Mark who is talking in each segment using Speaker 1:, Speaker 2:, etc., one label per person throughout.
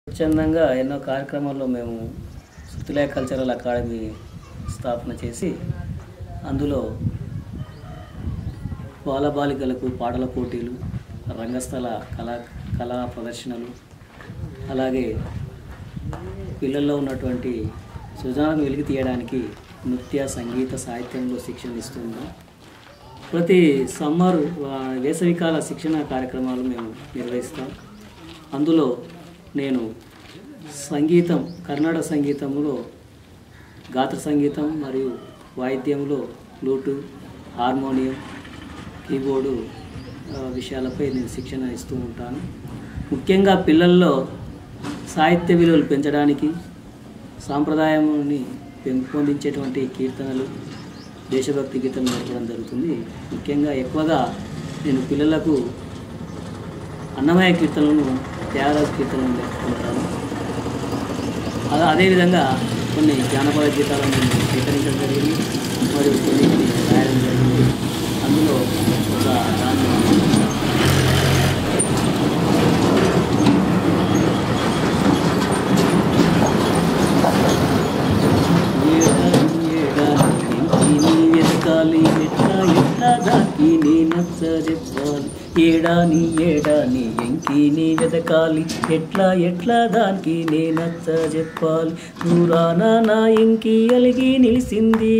Speaker 1: స్వచ్ఛందంగా ఎన్నో కార్యక్రమాల్లో మేము సుతులయ కల్చరల్ అకాడమీ స్థాపన చేసి అందులో బాలబాలికలకు పాటల పోటీలు రంగస్థల కళా కళా ప్రదర్శనలు అలాగే పిల్లల్లో ఉన్నటువంటి సృజనాలను వెలికి తీయడానికి నృత్య సంగీత సాహిత్యంలో శిక్షణ ఇస్తున్నాం ప్రతి సమ్మర్ ఆ, వేసవికాల శిక్షణ కార్యక్రమాలు మేము నిర్వహిస్తాం అందులో నేను సంగీతం కర్ణాటక సంగీతంలో గాత్ర సంగీతం మరియు వాయిద్యంలో ఫ్లూటు హార్మోనియం కీబోర్డు ఆ, విషయాలపై నేను శిక్షణ ఇస్తూ ఉంటాను ముఖ్యంగా పిల్లల్లో సాహిత్య విలువలు పెంచడానికి సాంప్రదాయాన్ని పెంపొందించేటువంటి కీర్తనలు దేశభక్తి గీతాలు నేర్పడం జరుగుతుంది ముఖ్యంగా ఎక్కువగా నేను పిల్లలకు అన్నమయ్య కీర్తనలను త్యాగరాజ కీర్తనలను నేర్పుకుంటాను అలా అదేవిధంగా కొన్ని జానపద గీతాలను నేను స్వీకరించడం జరిగింది మరియు కొన్ని రాయడం జరిగింది అందులో ఒక దాన్ని వెతకాలి ఎట్లా ఎట్లా దాకి నీ నచ్చ చెప్పాలి ఏడాని ఏడాని ఎంకి నీ వెతకాలి ఎట్లా ఎట్లా దానికి నే నచ్చ చెప్పాలి దూరాన నా ఎంకి అలిగి నిలిసింది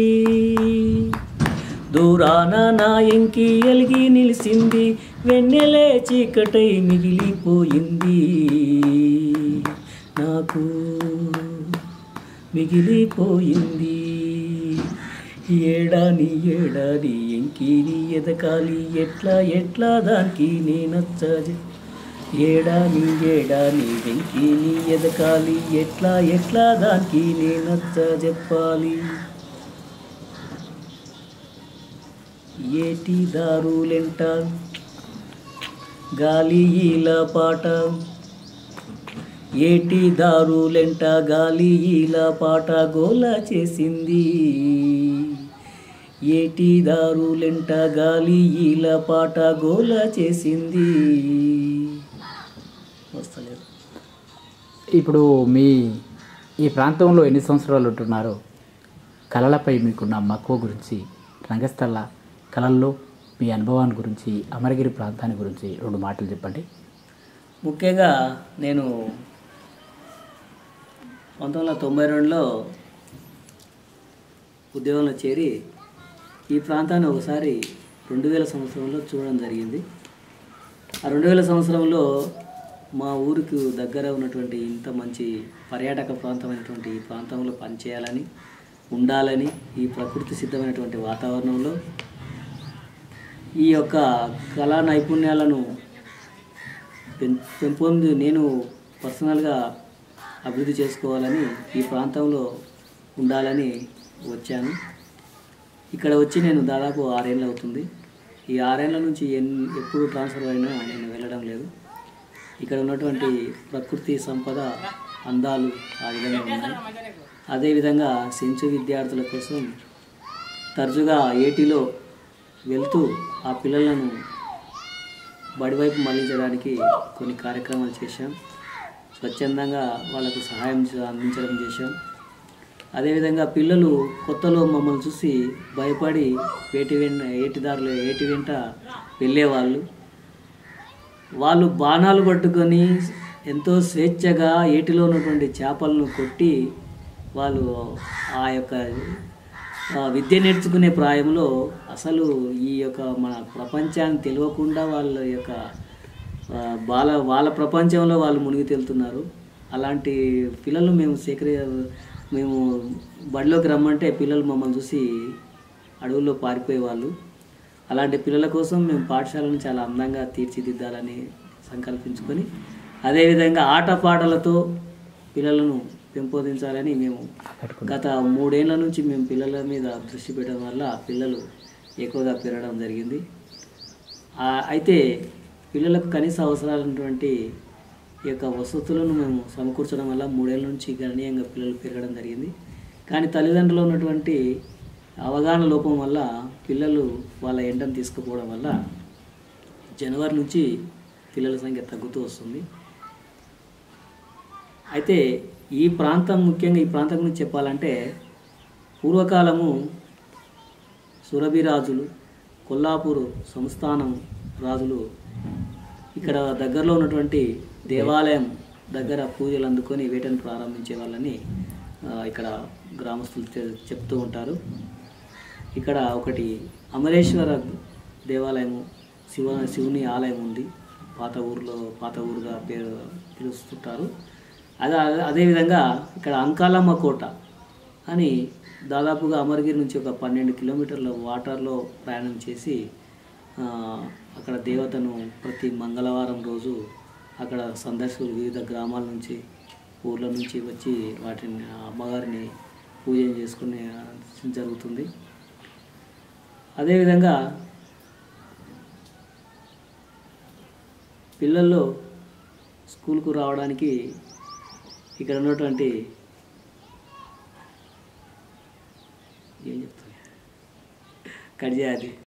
Speaker 1: దూరాన నా ఎంకి ఎలిగి నిలిసింది వెన్నెలే చీకటై మిగిలిపోయింది నాకు మిగిలిపోయింది ఏడాని ఏడాది ఎంకిని ఎదకాలి ఎట్లా ఎట్లా దానికి నేనచ్చ ఏడాని ఏడాని వెంకిని ఎదకాలి ఎట్లా ఎట్లా దానికి నేనచ్చ చెప్పాలి ఏటి దారులెంట గాలి ఈల పాట ఏటి దారులెంట గాలి ఈల పాట గోల చేసింది ఏటి దారులెంట గాలి ఈల పాట గోల చేసింది వస్తలేదు
Speaker 2: ఇప్పుడు మీ ఈ ప్రాంతంలో ఎన్ని సంవత్సరాలు ఉంటున్నారో కళలపై మీకున్న మక్కువ గురించి రంగస్థల కళల్లో మీ అనుభవాన్ని గురించి అమరగిరి ప్రాంతాన్ని గురించి రెండు మాటలు చెప్పండి
Speaker 1: ముఖ్యంగా నేను పంతొమ్మిది వందల తొంభై రెండులో ఉద్యోగంలో చేరి ఈ ప్రాంతాన్ని ఒకసారి రెండు వేల సంవత్సరంలో చూడడం జరిగింది ఆ రెండు వేల సంవత్సరంలో మా ఊరికి దగ్గర ఉన్నటువంటి ఇంత మంచి పర్యాటక ప్రాంతమైనటువంటి ఈ ప్రాంతంలో పనిచేయాలని ఉండాలని ఈ ప్రకృతి సిద్ధమైనటువంటి వాతావరణంలో ఈ యొక్క కళా నైపుణ్యాలను పెం పెంపొంది నేను పర్సనల్గా అభివృద్ధి చేసుకోవాలని ఈ ప్రాంతంలో ఉండాలని వచ్చాను ఇక్కడ వచ్చి నేను దాదాపు ఆరేళ్ళు అవుతుంది ఈ ఆరేళ్ళ నుంచి ఎన్ ఎప్పుడు ట్రాన్స్ఫర్ అయినా నేను వెళ్ళడం లేదు ఇక్కడ ఉన్నటువంటి ప్రకృతి సంపద అందాలు ఆ విధంగా ఉన్నాయి అదేవిధంగా సెంచు విద్యార్థుల కోసం తరచుగా ఏటీలో వెళ్తూ ఆ పిల్లలను బడివైపు మళ్లించడానికి కొన్ని కార్యక్రమాలు చేశాం స్వచ్ఛందంగా వాళ్ళకు సహాయం చే- అందించడం చేశాం అదేవిధంగా పిల్లలు కొత్తలో మమ్మల్ని చూసి భయపడి ఏటి వెంట ఏటిదారులు ఏటి వెంట వెళ్ళేవాళ్ళు వాళ్ళు బాణాలు పట్టుకొని ఎంతో స్వేచ్ఛగా ఏటిలో ఉన్నటువంటి చేపలను కొట్టి వాళ్ళు ఆ యొక్క ఆ, విద్య నేర్చుకునే ప్రాయంలో అసలు ఈ యొక్క మన ప్రపంచాన్ని తెలియకుండా వాళ్ళ యొక్క ఆ, బాల వాళ్ళ ప్రపంచంలో వాళ్ళు మునిగి తేలుతున్నారు అలాంటి పిల్లలు మేము సేకరి మేము బడిలోకి రమ్మంటే పిల్లలు మమ్మల్ని చూసి అడవుల్లో పారిపోయేవాళ్ళు అలాంటి పిల్లల కోసం మేము పాఠశాలను చాలా అందంగా తీర్చిదిద్దాలని సంకల్పించుకొని అదేవిధంగా ఆటపాటలతో పిల్లలను పెంపొందించాలని మేము గత మూడేళ్ల నుంచి మేము పిల్లల మీద దృష్టి పెట్టడం వల్ల పిల్లలు ఎక్కువగా పెరగడం జరిగింది ఆ, అయితే పిల్లలకు కనీస అవసరాలైనటువంటి ఈ యొక్క వసతులను మేము సమకూర్చడం వల్ల మూడేళ్ళ నుంచి గణనీయంగా పిల్లలు పెరగడం జరిగింది కానీ తల్లిదండ్రులు ఉన్నటువంటి అవగాహన లోపం వల్ల పిల్లలు వాళ్ళ ఎండను తీసుకుపోవడం వల్ల జనవరి నుంచి పిల్లల సంఖ్య తగ్గుతూ వస్తుంది అయితే ఈ ప్రాంతం ముఖ్యంగా ఈ ప్రాంతం గురించి చెప్పాలంటే పూర్వకాలము సురభి రాజులు కొల్లాపూరు సంస్థానం రాజులు ఇక్కడ దగ్గరలో ఉన్నటువంటి దేవాలయం దగ్గర పూజలు అందుకొని వేటను ప్రారంభించే వాళ్ళని ఆ, ఇక్కడ గ్రామస్తులు చె- చెప్తూ ఉంటారు ఇక్కడ ఒకటి అమరేశ్వర దేవాలయము శివ శివుని ఆలయం ఉంది పాత ఊర్లో పాత ఊరుగా పేరు పిలుస్తుంటారు అదే అదేవిధంగా ఇక్కడ అంకాలమ్మ కోట అని దాదాపుగా అమరగిరి నుంచి ఒక పన్నెండు కిలోమీటర్ల వాటర్లో ప్రయాణం చేసి ఆ, అక్కడ దేవతను ప్రతి మంగళవారం రోజు అక్కడ సందర్శకులు వివిధ గ్రామాల నుంచి ఊర్ల నుంచి వచ్చి వాటిని ఆ అమ్మగారిని పూజ చేసుకునే జరుగుతుంది అదేవిధంగా పిల్లల్లో స్కూల్కు రావడానికి ఇక్కడ ఉన్నటువంటి ఏం చెప్తాను కడియాది